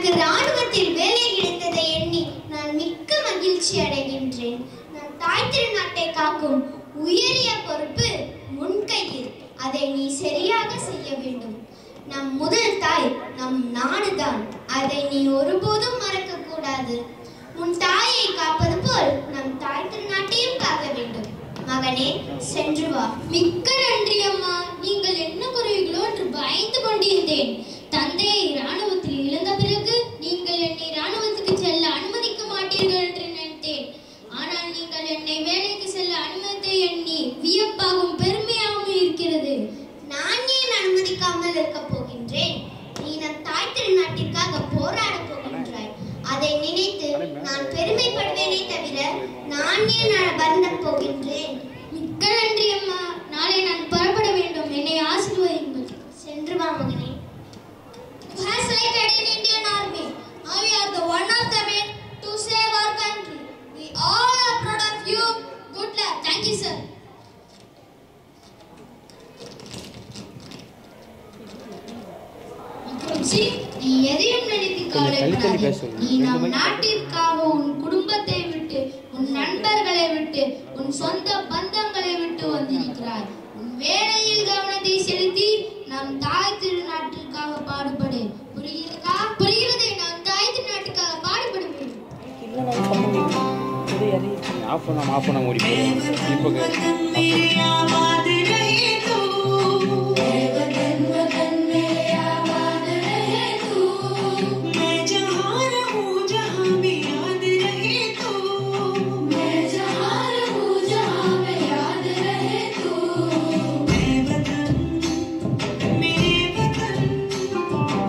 எனக்கு ராணுவத்தில் வேலை கிடைத்ததை எண்ணி நான் மிக்க மகிழ்ச்சி அடைகின்றேன் நம் தாய் திருநாட்டை காக்கும் உயரிய பொறுப்பு உன் கையில் அதை நீ சரியாக செய்ய வேண்டும் நம் முதல் தாய் நம் நாடுதான் அதை நீ ஒருபோதும் மறக்க கூடாது உன் தாயை காப்பது போல் நம் தாய் திருநாட்டையும் காக்க வேண்டும் மகனே சென்று வா மிக்க நன்றி அம்மா நீங்கள் என்ன கூறுவீர்களோ என்று பயந்து கொண்டிருந்தேன் தந்தையை ராணுவத்தில் இழந்த பிறகு நீங்கள் என்னை ராணுவத்துக்கு செல்ல அனுமதிக்க மாட்டீர்கள் என்று நினைத்தேன் ஆனால் நீங்கள் என்னை வேலைக்கு செல்ல அனுமதித்த எண்ணி வியப்பாகவும் பெருமையாகவும் இருக்கிறது நான் ஏன் அனுமதிக்காமல் இருக்க போகின்றேன் நீ நம் தாய் திருநாட்டிற்காக போராட போகின்றாய் அதை நினைத்து நான் பெருமைப்படுவேனே தவிர நான் ஏன் வருந்த போகின்றேன் மிக்க நன்றி அம்மா நாளை நான் புறப்பட வேண்டும் என்னை ஆசீர்வதிங்கள் சென்று வா மகனே You have selected in Indian Army. Now you are the one of the men to save our country. We all are proud of you. Good luck. Thank you, sir. Vikram Singh, நீ எதையும் நினைத்து கவலைப்படாதே நீ நம் நாட்டிற்காக உன் குடும்பத்தை விட்டு உன் நண்பர்களை விட்டு உன் சொந்த பந்தங்களை விட்டு வந்திருக்கிறாய் உன் வேலையில் கவனத்தை செலுத்தி நம் தாய் திருநாட்டிற்காக பாடுபடு புரிகிறதா புரிகிறது நம் தாய் திருநாட்டுக்காக பாடுபடுவேன் ஆஃப் பண்ணாம ஆஃப் பண்ணாம ஓடி போயிடும் இப்போ मैं जहाँ रहूँ जहाँ भी याद रहे तू मैं वतन मेरे वतन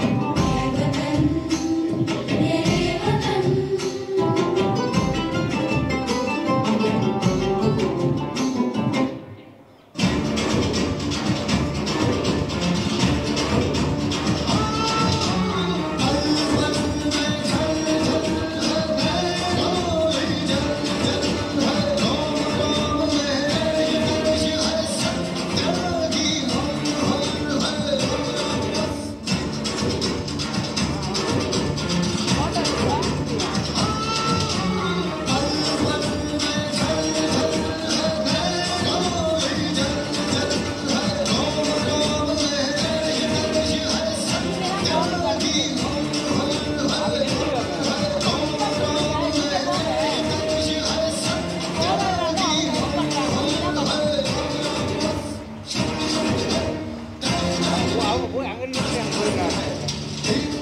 அவங்க போய் அங்கே நின்று அங்கே போயிருக்காங்க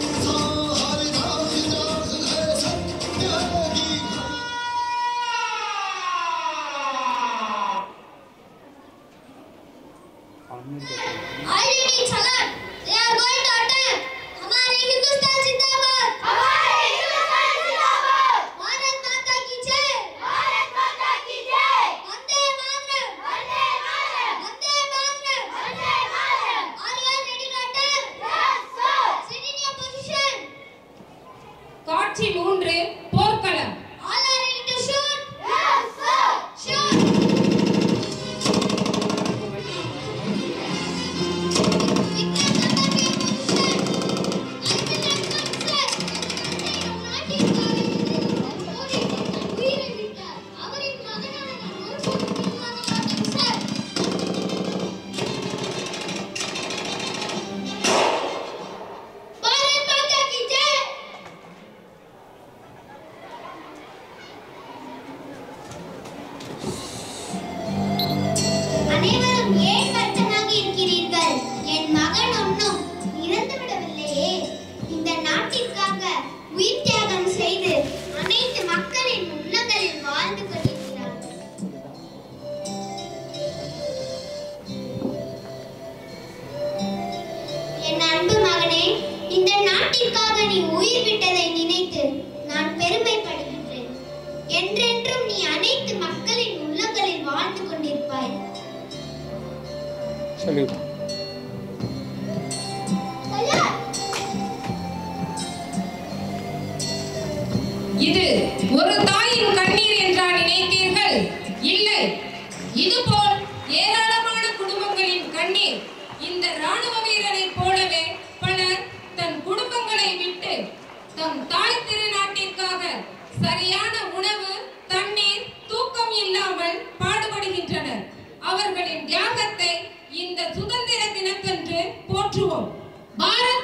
Already Chalan, they are going to attack. हमारे हिंदुस्तान जिंदाबाद हमारे हिंदुस्तान जिंदाबाद भारत माता की जय भारत माता की जय वंदे मातरम वंदे मातरम वंदे मातरम वंदे मातरम Are you all ready to attack? Yes, sir. Sit in your position. காட்சி மூன்று போர்க்களம் All are ready to shoot? Yes, sir. Shoot. அனைவரும் ஏன் வருத்தமாக இருக்கிறீர்கள் என் மகன் ஒன்றும் இறந்து விடவில்லையே இந்த நாட்டிற்காக உயிர் தியாகம் செய்து அனைத்து மக்களின் உள்ளங்களில் வாழ்ந்து கொண்டிருக்கிறார் என் அன்பு மகனே இந்த நாட்டிற்காக நீ உயிர் விட்டதை நினைத்து நான் பெருமைப்படுகின்றேன் என்றென்றும் நீ அனைத்து மக்களின் உள்ளங்களில் வாழ்ந்து கொண்டிருப்பாய் சொல்லு இது ஒரு தாயின் கண்ணீர் என்றா நினைத்தீர்கள் இல்லை இதுபோல் ஏராளமான குடும்பங்களின் கண்ணீர் இந்த ராணுவ வீரரைப் போலவே பலர் தன் குடும்பங்களை விட்டு தம் தியாகத்தை இந்த சுதந்திர தினத்தன்று போற்றுவோம் பாரத்